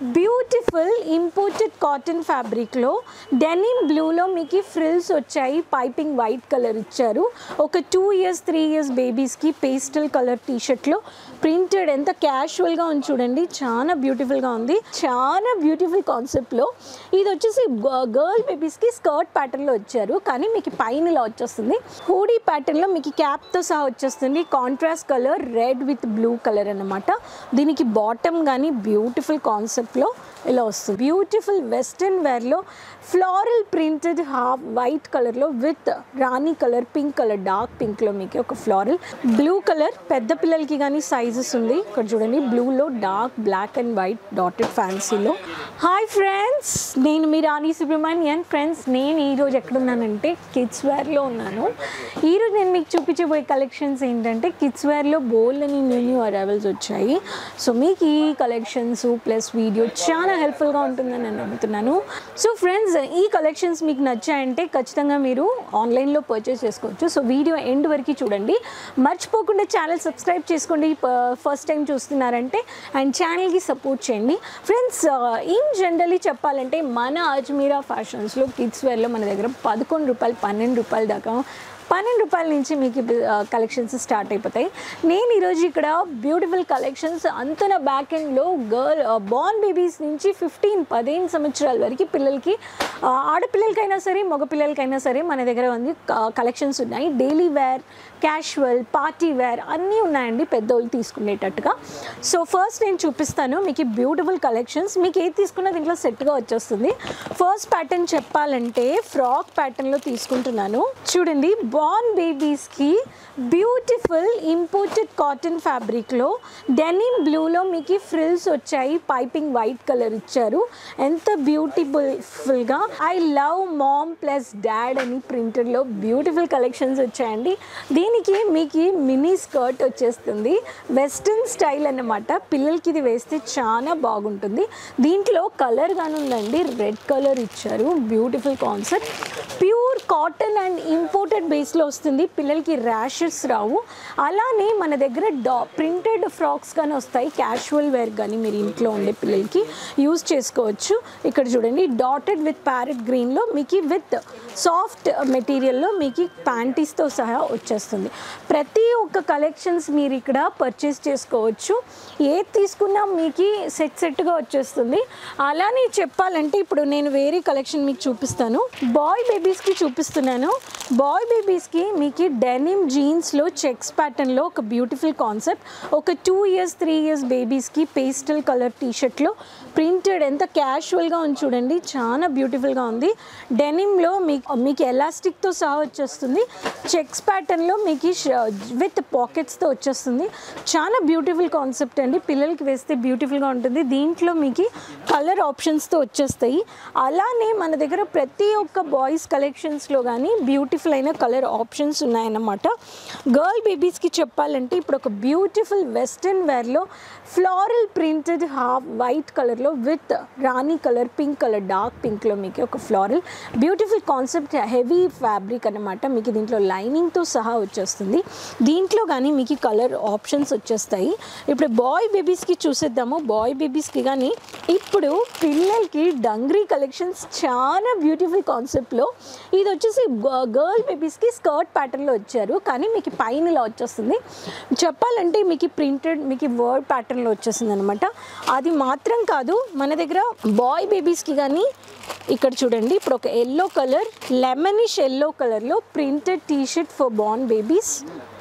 beautiful imported cotton ఫ్యాబ్రిక్లో denim బ్లూలో మీకు ఫ్రిల్స్ వచ్చాయి పైపింగ్ వైట్ కలర్ ఇచ్చారు ఒక టూ ఇయర్స్ త్రీ ఇయర్స్ బేబీస్కి పేస్టల్ కలర్ టీషర్ట్లో ప్రింటెడ్ ఎంత క్యాషువల్గా ఉంది చూడండి చాలా బ్యూటిఫుల్గా ఉంది చాలా బ్యూటిఫుల్ కాన్సెప్ట్లో ఇది వచ్చేసి గర్ల్ బేబీస్కి స్కర్ట్ ప్యాటర్న్లో వచ్చారు కానీ మీకు పైన ఇలా వచ్చేస్తుంది హూడీ ప్యాటర్న్లో మీకు క్యాప్తో సహా వచ్చేస్తుంది contrast colour red with blue colour అన్నమాట దీనికి బాటమ్ కానీ బ్యూటిఫుల్ కాన్సెప్ట్లో ఇలా వస్తుంది బ్యూటిఫుల్ వెస్ట్రన్ వేర్లో ఫ్లారల్ ప్రింటెడ్ హాఫ్ వైట్ కలర్లో విత్ రాణి కలర్ పింక్ కలర్ డార్క్ పింక్లో మీకు ఒక ఫ్లారల్ బ్లూ కలర్ పెద్ద పిల్లలకి కానీ సైజెస్ ఉంది ఇక్కడ చూడండి బ్లూలో dark black and white dotted ఫ్యాన్సీలో హాయ్ ఫ్రెండ్స్ నేను మీ రాణి సుబ్రహ్మణ్యన్ ఫ్రెండ్స్ నేను ఈరోజు ఎక్కడున్నానంటే కిడ్స్ వేర్లో ఉన్నాను ఈరోజు నేను మీకు చూపించబోయే కలెక్షన్స్ ఏంటంటే కిడ్స్ వేర్లో బోల్డ్ అని న్యూ న్యూ అరైవల్స్ వచ్చాయి సో మీకు ఈ కలెక్షన్స్ ప్లస్ వీడియో చాలా హెల్ప్ఫుల్గా ఉంటుందని నేను నమ్ముతున్నాను సో ఫ్రెండ్స్ ఈ కలెక్షన్స్ మీకు నచ్చాయంటే ఖచ్చితంగా మీరు ఆన్లైన్లో పర్చేస్ చేసుకోవచ్చు సో వీడియో ఎండ్ వరకు చూడండి మర్చిపోకుండా ఛానల్ సబ్స్క్రైబ్ చేసుకోండి ఫస్ట్ టైం చూస్తున్నారంటే అండ్ ఛానల్కి సపోర్ట్ చేయండి ఫ్రెండ్స్ ఇన్ జనరలీ చెప్పాలంటే మన అజ్మీరా ఫ్యాషన్స్లో కిడ్స్ వేర్లో మన దగ్గర పదకొండు రూపాయలు పన్నెండు రూపాయల దాకా పన్నెండు రూపాయల నుంచి మీకు కలెక్షన్స్ స్టార్ట్ అయిపోతాయి నేను ఈరోజు ఇక్కడ బ్యూటిఫుల్ కలెక్షన్స్ అంతన బ్యాక్ ఎండ్లో గర్ల్ బార్న్ బేబీస్ నుంచి ఫిఫ్టీన్ పదిహేను సంవత్సరాల వరకు పిల్లలకి ఆ, ఆడపిల్లలకైనా సరే మగ పిల్లలకైనా సరే మన దగ్గర ఉంది కలెక్షన్స్ ఉన్నాయి daily wear casual party wear అన్నీ ఉన్నాయండి పెద్దోళ్ళు తీసుకునేటట్టుగా సో ఫస్ట్ నేను చూపిస్తాను మీకు బ్యూటిఫుల్ కలెక్షన్స్ మీకు ఏది తీసుకున్నా దీంట్లో సెట్గా వచ్చేస్తుంది ఫస్ట్ ప్యాటర్న్ చెప్పాలంటే ఫ్రాక్ ప్యాటర్న్లో తీసుకుంటున్నాను చూడండి బార్న్ బేబీస్కి బ్యూటిఫుల్ ఇంపోర్టెడ్ కాటన్ ఫ్యాబ్రిక్లో డెనిమ్ బ్లూలో మీకు ఫ్రిల్స్ వచ్చాయి పైపింగ్ వైట్ కలర్ ఇచ్చారు ఎంత బ్యూటిఫుల్గా I love mom plus dad అని ప్రింటెడ్లో బ్యూటిఫుల్ కలెక్షన్స్ వచ్చాయండి దీనికి మీకు మినీ స్కర్ట్ వచ్చేస్తుంది వెస్ట్రన్ స్టైల్ అన్నమాట పిల్లలకి ఇది వేస్తే చాలా బాగుంటుంది దీంట్లో కలర్ కానీ ఉందండి రెడ్ కలర్ ఇచ్చారు beautiful concept pure cotton and imported బేస్లో వస్తుంది పిల్లలకి ర్యాషెస్ రావు అలానే మన దగ్గర డా ప్రింటెడ్ ఫ్రాక్స్ కానీ వస్తాయి క్యాషువల్ వేర్ కానీ మీరు ఇంట్లో ఉండే పిల్లలకి యూజ్ చేసుకోవచ్చు ఇక్కడ చూడండి డాటెడ్ విత్ ప్యారెట్ గ్రీన్లో మీకు విత్ సాఫ్ట్ మెటీరియల్లో మీకు ప్యాంటీస్తో సహా వచ్చేస్తుంది ప్రతి ఒక్క కలెక్షన్స్ మీరు ఇక్కడ పర్చేస్ చేసుకోవచ్చు ఏది తీసుకున్నా మీకు సెట్ సెట్గా వచ్చేస్తుంది అలానే చెప్పాలంటే ఇప్పుడు నేను వేరే కలెక్షన్ మీకు చూపిస్తాను బాయ్ బేబీస్కి చూపిస్తున్నాను బాయ్ బేబీస్కి మీకు డెనిమ్ జీన్స్లో చెక్స్ ప్యాటర్న్లో ఒక బ్యూటిఫుల్ కాన్సెప్ట్ ఒక టూ ఇయర్స్ త్రీ ఇయర్స్ బేబీస్కి పేస్టల్ కలర్ టీషర్ట్లో ప్రింటెడ్ ఎంత క్యాషువల్గా ఉంది చూడండి చాలా బ్యూటిఫుల్గా ఉంది డెనిమ్లో మీకు మీకు ఎలాస్టిక్తో సహా వచ్చేస్తుంది చెక్స్ ప్యాటర్న్లో మీకు విత్ పాకెట్స్తో వచ్చేస్తుంది చాలా బ్యూటిఫుల్ కాన్సెప్ట్ అండి పిల్లలకి వేస్తే బ్యూటిఫుల్గా ఉంటుంది దీంట్లో మీకు కలర్ ఆప్షన్స్తో వచ్చేస్తాయి అలానే మన దగ్గర ప్రతి ఒక్క బాయ్స్ కలెక్షన్స్లో కానీ బ్యూటిఫుల్ అయిన కలర్ ఆప్షన్స్ ఉన్నాయన్నమాట గర్ల్ బేబీస్కి చెప్పాలంటే ఇప్పుడు ఒక బ్యూటిఫుల్ వెస్ట్రన్ వేర్లో ఫ్లారల్ ప్రింటెడ్ హాఫ్ వైట్ కలర్లో విత్ రాణి కలర్ పింక్ కలర్ డార్క్ పింక్లో మీకు ఒక floral beautiful concept heavy fabric అనమాట మీకు దీంట్లో లైనింగ్తో సహా వచ్చేస్తుంది దీంట్లో కానీ మీకు కలర్ ఆప్షన్స్ వచ్చేస్తాయి ఇప్పుడు బాయ్ బేబీస్కి చూసేద్దాము బాయ్ బేబీస్కి కానీ ఇప్పుడు పిల్లలకి డంగ్రీ కలెక్షన్స్ చాలా బ్యూటిఫుల్ కాన్సెప్ట్లో ఇది వచ్చేసి గర్ల్ బేబీస్కి స్కర్ట్ ప్యాటర్న్లో వచ్చారు కానీ మీకు పైన ఇలా వచ్చేస్తుంది చెప్పాలంటే మీకు ప్రింటెడ్ మీకు వర్డ్ ప్యాటర్న్లో వచ్చేసింది అనమాట అది మాత్రం కాదు మన దగ్గర బాయ్ బేబీస్కి కానీ ఇక్కడ చూడండి ఇప్పుడు ఒక ఎల్లో కలర్ లెమనిష్ ఎల్లో కలర్లో printed tshirt for born babies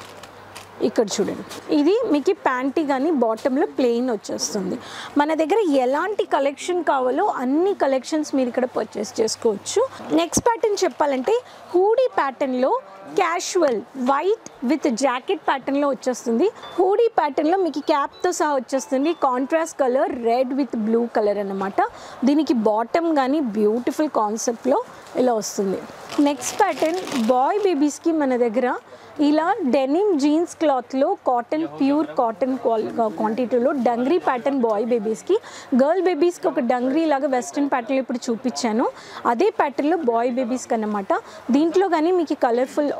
ఇక్కడ చూడండి ఇది మీకు ప్యాంటీ కానీ బాటంలో ప్లెయిన్ వచ్చేస్తుంది మన దగ్గర ఎలాంటి కలెక్షన్ కావాలో అన్ని కలెక్షన్స్ మీరు ఇక్కడ పర్చేస్ చేసుకోవచ్చు నెక్స్ట్ ప్యాటర్న్ చెప్పాలంటే హూడీ ప్యాటర్న్లో క్యాషువల్ వైట్ విత్ జాకెట్ ప్యాటర్న్లో వచ్చేస్తుంది హూడీ ప్యాటర్న్లో మీకు క్యాప్తో సహా వచ్చేస్తుంది contrast colour red with blue colour అన్నమాట దీనికి బాటమ్ కానీ బ్యూటిఫుల్ కాన్సెప్ట్లో ఇలా వస్తుంది నెక్స్ట్ ప్యాటర్న్ బాయ్ బేబీస్కి మన దగ్గర ఇలా డెనిమ్ జీన్స్ క్లాత్లో కాటన్ ప్యూర్ కాటన్ క్వాంటిటీలో డంగ్రీ ప్యాటర్న్ బాయ్ బేబీస్కి గర్ల్ బేబీస్కి ఒక డంగ్రీ లాగా వెస్ట్రన్ ప్యాటర్న్లో ఇప్పుడు చూపించాను అదే ప్యాటర్న్లో బాయ్ బేబీస్కి అన్నమాట దీంట్లో కానీ మీకు కలర్ఫుల్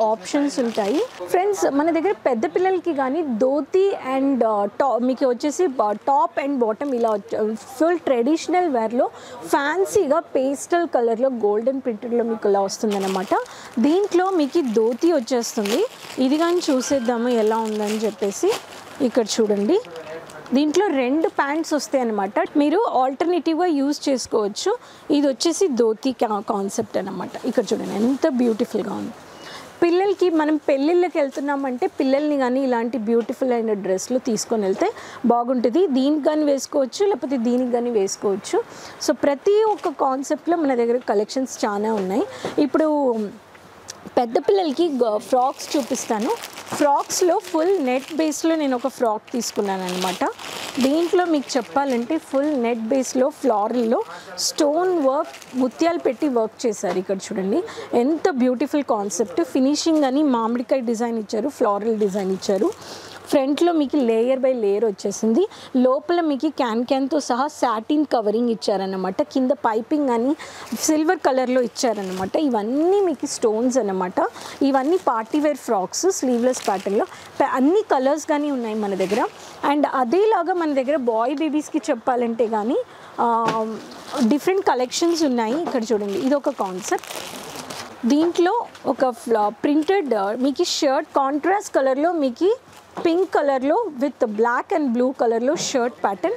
ఆప్షన్స్ ఉంటాయి ఫ్రెండ్స్ మన దగ్గర పెద్ద పిల్లలకి కానీ ధోతి అండ్ టాప్ మీకు వచ్చేసి టాప్ అండ్ బాటమ్ ఇలా ఫుల్ ట్రెడిషనల్ వేర్లో ఫ్యాన్సీగా పేస్టల్ కలర్లో గోల్డెన్ ప్రింటెడ్లో మీకు ఇలా వస్తుందన్నమాట దీంట్లో మీకు ధోతి వచ్చేస్తుంది ఇది కానీ చూసేద్దాము ఎలా ఉందని చెప్పేసి ఇక్కడ చూడండి దీంట్లో రెండు ప్యాంట్స్ వస్తాయి అనమాట మీరు ఆల్టర్నేటివ్గా యూజ్ చేసుకోవచ్చు ఇది వచ్చేసి ధోతి కాన్సెప్ట్ అనమాట ఇక్కడ చూడండి ఎంత బ్యూటిఫుల్గా ఉంది పిల్లలకి మనం పెళ్ళిళ్ళకి వెళ్తున్నామంటే పిల్లల్ని కానీ ఇలాంటి బ్యూటిఫుల్ అయిన డ్రెస్లు తీసుకొని వెళ్తే బాగుంటుంది దీనికి కానీ వేసుకోవచ్చు లేకపోతే దీనికి కానీ వేసుకోవచ్చు సో ప్రతి ఒక్క కాన్సెప్ట్లో మన దగ్గర కలెక్షన్స్ చాలా ఉన్నాయి ఇప్పుడు పెద్ద పిల్లలకి ఫ్రాక్స్ చూపిస్తాను ఫ్రాక్స్లో ఫుల్ నెట్ బేస్లో నేను ఒక ఫ్రాక్ తీసుకున్నాను అనమాట దీంట్లో మీకు చెప్పాలంటే ఫుల్ నెట్ బేస్లో ఫ్లారల్లో స్టోన్ వర్క్ ముత్యాలు పెట్టి వర్క్ చేశారు ఇక్కడ చూడండి ఎంత బ్యూటిఫుల్ కాన్సెప్ట్ ఫినిషింగ్ అని మామిడికాయ డిజైన్ ఇచ్చారు ఫ్లారల్ డిజైన్ ఇచ్చారు ఫ్రంట్లో మీకు లేయర్ బై లేయర్ వచ్చేసింది లోపల మీకు క్యాన్ క్యాన్తో సహా సాటిన్ కవరింగ్ ఇచ్చారన్నమాట కింద పైపింగ్ అని సిల్వర్ కలర్లో ఇచ్చారన్నమాట ఇవన్నీ మీకు స్టోన్స్ అన్నమాట ఇవన్నీ పార్టీ వేర్ ఫ్రాక్స్ స్లీవ్లెస్ ప్యాటర్న్లో అన్ని కలర్స్ కానీ ఉన్నాయి మన దగ్గర అండ్ అదేలాగా మన దగ్గర బాయ్ బేబీస్కి చెప్పాలంటే కానీ డిఫరెంట్ కలెక్షన్స్ ఉన్నాయి ఇక్కడ చూడండి ఇది ఒక కాన్సెప్ట్ దీంట్లో ఒక ఫ్లా ప్రింటెడ్ మీకు షర్ట్ కాంట్రాస్ట్ కలర్లో మీకు పింక్ కలర్లో విత్ బ్లాక్ అండ్ బ్లూ కలర్లో షర్ట్ ప్యాటర్న్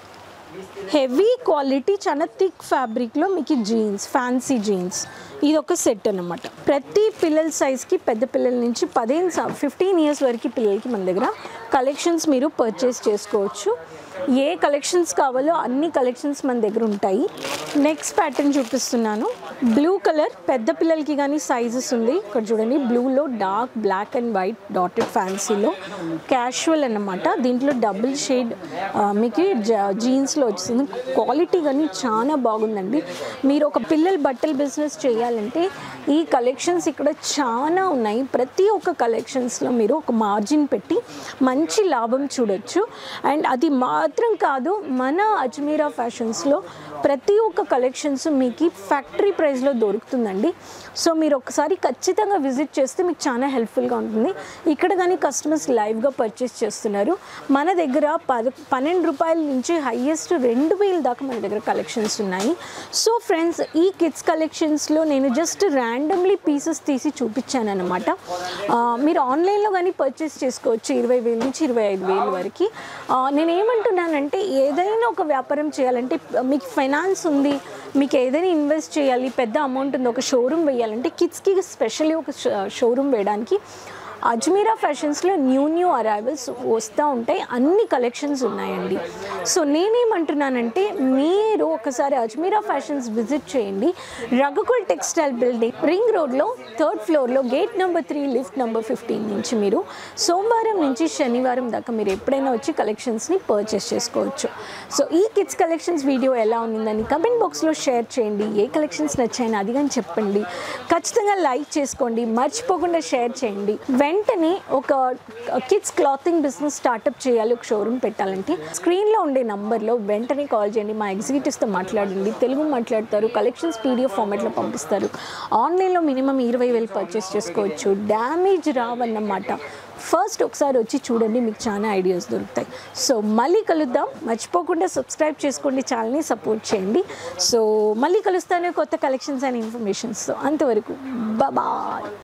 హెవీ క్వాలిటీ చాలా థిక్ ఫ్యాబ్రిక్లో మీకు జీన్స్ ఫ్యాన్సీ జీన్స్ ఇది ఒక సెట్ అనమాట ప్రతి పిల్లల సైజ్కి పెద్ద పిల్లల నుంచి పదిహేను ఫిఫ్టీన్ ఇయర్స్ వరకు పిల్లలకి మన దగ్గర కలెక్షన్స్ మీరు పర్చేస్ చేసుకోవచ్చు ఏ కలెక్షన్స్ కావాలో అన్ని కలెక్షన్స్ మన దగ్గర ఉంటాయి నెక్స్ట్ ప్యాటర్న్ చూపిస్తున్నాను బ్లూ కలర్ పెద్ద పిల్లలకి కానీ సైజెస్ ఉంది ఇక్కడ చూడండి బ్లూలో dark black and white dotted ఫ్యాన్సీలో క్యాషువల్ అన్నమాట దీంట్లో డబుల్ షేడ్ మీకు జీన్స్లో వచ్చింది క్వాలిటీ కానీ చాలా బాగుందండి మీరు ఒక పిల్లల బట్టల బిజినెస్ చేయాలంటే ఈ కలెక్షన్స్ ఇక్కడ చాలా ఉన్నాయి ప్రతి ఒక్క కలెక్షన్స్లో మీరు ఒక మార్జిన్ పెట్టి మంచి లాభం చూడొచ్చు అండ్ అది మాత్రం కాదు మన అజ్మీరా ఫ్యాషన్స్లో ప్రతి ఒక్క కలెక్షన్స్ మీకు ఫ్యాక్టరీ ప్రైస్లో దొరుకుతుందండి సో మీరు ఒకసారి ఖచ్చితంగా విజిట్ చేస్తే మీకు చాలా హెల్ప్ఫుల్గా ఉంటుంది ఇక్కడ కానీ కస్టమర్స్ లైవ్గా పర్చేస్ చేస్తున్నారు మన దగ్గర పద పన్నెండు రూపాయల నుంచి హయ్యెస్ట్ రెండు వేల దాకా మన దగ్గర కలెక్షన్స్ ఉన్నాయి సో ఫ్రెండ్స్ ఈ కిడ్స్ కలెక్షన్స్లో నేను జస్ట్ ర్యాండమ్లీ పీసెస్ తీసి చూపించాను అనమాట మీరు ఆన్లైన్లో కానీ పర్చేస్ చేసుకోవచ్చు ఇరవై వేల నుంచి ఇరవై ఐదు వేల వరకు నేను ఏమంటున్నానంటే ఏదైనా ఒక వ్యాపారం చేయాలంటే మీకు ఫైనాన్స్ ఉంది మీకు ఏదైనా ఇన్వెస్ట్ చేయాలి పెద్ద అమౌంట్ ఉంది ఒక షోరూమ్ వేయాలంటే కిడ్స్కి స్పెషల్లీ ఒక షోరూమ్ వేయడానికి అజ్మీరా ఫ్యాషన్స్లో న్యూ న్యూ అరైవల్స్ వస్తూ ఉంటాయి అన్ని కలెక్షన్స్ ఉన్నాయండి సో నేనేమంటున్నానంటే మీరు ఒకసారి అజ్మీరా ఫ్యాషన్స్ విజిట్ చేయండి రఘుకుల్ టెక్స్టైల్ బిల్డింగ్ రింగ్ రోడ్లో థర్డ్ ఫ్లోర్లో gate number three lift number fifteen నుంచి మీరు సోమవారం నుంచి శనివారం దాకా మీరు ఎప్పుడైనా వచ్చి కలెక్షన్స్ని పర్చేస్ చేసుకోవచ్చు సో ఈ కిడ్స్ కలెక్షన్స్ వీడియో ఎలా ఉందని కమెంట్ బాక్స్లో షేర్ చేయండి ఏ కలెక్షన్స్ నచ్చాయని అది కానీ చెప్పండి ఖచ్చితంగా లైక్ చేసుకోండి మర్చిపోకుండా షేర్ చేయండి వెంటనే ఒక కిడ్స్ క్లాతింగ్ బిజినెస్ స్టార్ట్అప్ చేయాలి ఒక షోరూమ్ పెట్టాలంటే స్క్రీన్లో ఉండే నంబర్లో వెంటనే కాల్ చేయండి మా ఎగ్జిక్యూటివ్స్తో మాట్లాడండి తెలుగు మాట్లాడతారు కలెక్షన్స్ పీడిఎఫ్ ఫార్మాట్లో పంపిస్తారు ఆన్లైన్లో మినిమం ఇరవై వేలు పర్చేస్ చేసుకోవచ్చు డ్యామేజ్ రావన్నమాట ఫస్ట్ ఒకసారి వచ్చి చూడండి మీకు చాలా ఐడియాస్ దొరుకుతాయి సో మళ్ళీ కలుద్దాం మర్చిపోకుండా సబ్స్క్రైబ్ చేసుకోండి ఛానల్ని సపోర్ట్ చేయండి సో మళ్ళీ కలుస్తాను కొత్త కలెక్షన్స్ అండ్ ఇన్ఫర్మేషన్స్ అంతవరకు బాయ్